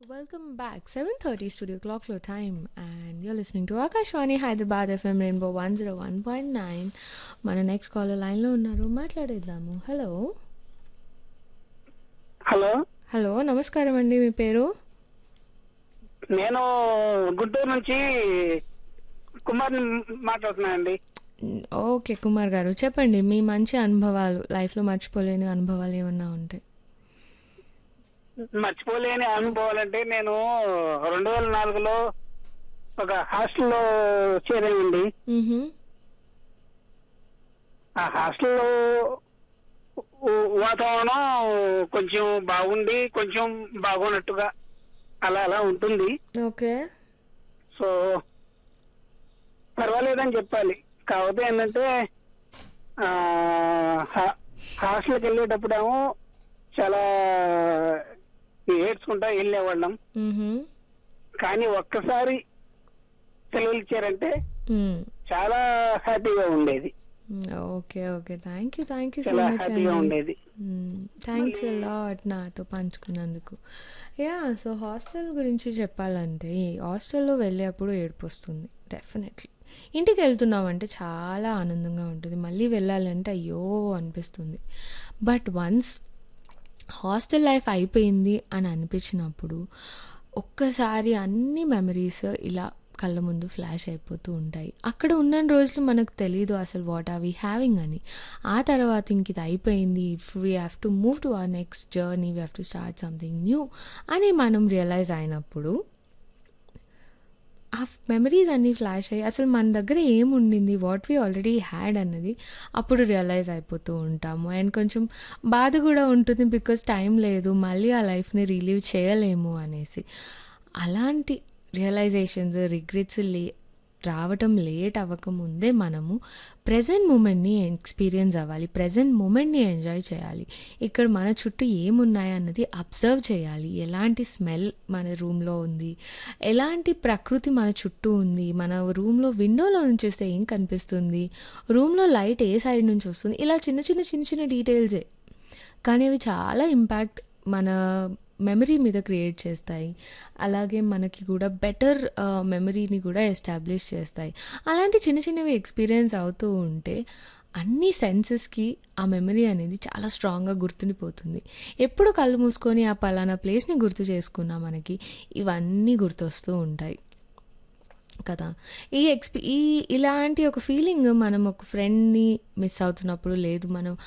Welcome back. 7:30 studio clock flow time and you're listening to Akashwani Hyderabad FM Rainbow 101.9. మన next caller line లో ఉన్నారు మాట్లాడేద్దాము hello hello hello నమస్కారం అండి మీ పేరు నేను గుంటూరు నుంచి కుమార్ని మాట్లాడుతున్నానండి ఓకే కుమార్ గారు చెప్పండి మీ మంచి అనుభవాలు లైఫ్ లో మర్చిపోలేని అనుభవాలు ఏమన్నా ఉంటే మర్చిపోలేని అనుభవాలంటే నేను రెండు వేల నాలుగులో ఒక హాస్టల్లో చేరానండి మ్హూ. ఆ హాస్టల్లో ఉ- వాతావరణం కొంచెం బాగుండి కొంచెం బాగున్నట్టుగా అలా అలా ఉంటుంది ఓకే సో పర్వాలేదని చెప్పాలి కాకపోతే ఏంటంటే ఆ, హా- హాస్టల్కి వెళ్ళేటప్పుడేమో చాలా ఏడ్చుకుంటా వెళ్ళేవాళ్ళం మ్హూ. కానీ ఒక్కసారి సెలవులు ఇచ్చారంటే మ్. చాలా హ్యాపీగా ఉండేది okay okay thank you thank you so చాలా మచ్ హ్యాపీగా అండి ఉండేది థ్యాంక్స్ లాట్ నాతో పంచుకున్నందుకు యా సో హాస్టల్ గురించి చెప్పాలంటే ఈ హాస్టల్లో వెళ్ళేప్పుడు ఏడుపు వస్తుంది డెఫినెట్లీ ఇంటికి వెళ్తున్నామంటే చాలా ఆనందంగా ఉంటుంది మళ్ళీ వెళ్ళాలంటే అయ్యో అనిపిస్తుంది బట్ వన్స్ హాస్టల్ లైఫ్ అయిపోయింది అని అనిపించినప్పుడు ఒక్కసారి అన్ని మెమరీస్ ఇలా కళ్ళ ముందు ఫ్లాష్ అయిపోతూ ఉంటాయి అక్కడ ఉన్న రోజులు మనకు తెలియదు అసలు వాట్ ఆర్ వీ హ్యావింగ్ అని ఆ తర్వాత ఇంక ఇది అయిపోయింది if we have to move to our next journey we have to start something new అని మనం రియలైజ్ అయినప్పుడు ఆ మెమరీస్ అన్నీ ఫ్లాష్ అయ్యి అసలు మన దగ్గర ఏముండింది వాట్ వీ ఆల్రెడీ హ్యాడ్ అన్నది అప్పుడు రియలైజ్ అయిపోతూ ఉంటాము అండ్ కొంచెం బాధ కూడా ఉంటుంది బికాస్ టైం లేదు మళ్ళీ ఆ లైఫ్ని రిలీవ్ చేయలేము అనేసి అలాంటి రియలైజేషన్స్ రిగ్రెట్స్ లే రావటం లేట్ అవ్వకముందే మనము ప్రజెంట్ మూమెంట్ని ఎక్స్పీరియన్స్ అవ్వాలి ప్రజెంట్ మూమెంట్ని ఎంజాయ్ చేయాలి ఇక్కడ మన చుట్టూ ఏమున్నాయి అన్నది అబ్జర్వ్ చేయాలి ఎలాంటి స్మెల్ మన రూమ్లో ఉంది ఎలాంటి ప్రకృతి మన చుట్టూ ఉంది మన రూమ్లో విండోలో నుంచి వస్తే ఏం కనిపిస్తుంది రూమ్లో లైట్ ఏ సైడ్ నుంచి వస్తుంది ఇలా చిన్న చిన్న చిన్న చిన్న డీటెయిల్సే కానీ అవి చాలా ఇంపాక్ట్ మన మెమరీ మీద క్రియేట్ చేస్తాయి అలాగే మనకి కూడా బెటర్ మెమరీని కూడా ఎస్టాబ్లిష్ చేస్తాయి అలాంటి చిన్న చిన్నవి ఎక్స్పీరియన్స్ అవుతూ ఉంటే అన్ని సెన్సెస్కి ఆ మెమరీ అనేది చాలా స్ట్రాంగ్గా గుర్తుండిపోతుంది ఎప్పుడు కళ్ళు మూసుకొని ఆ పలానా ప్లేస్ని గుర్తు చేసుకున్నా మనకి ఇవన్నీ గుర్తొస్తూ ఉంటాయి కదా ఈ ఎక్స్పీ ఈ ఇలాంటి ఒక ఫీలింగ్ మనం ఒక ఫ్రెండ్ని మిస్ అవుతున్నప్పుడు లేదు మనం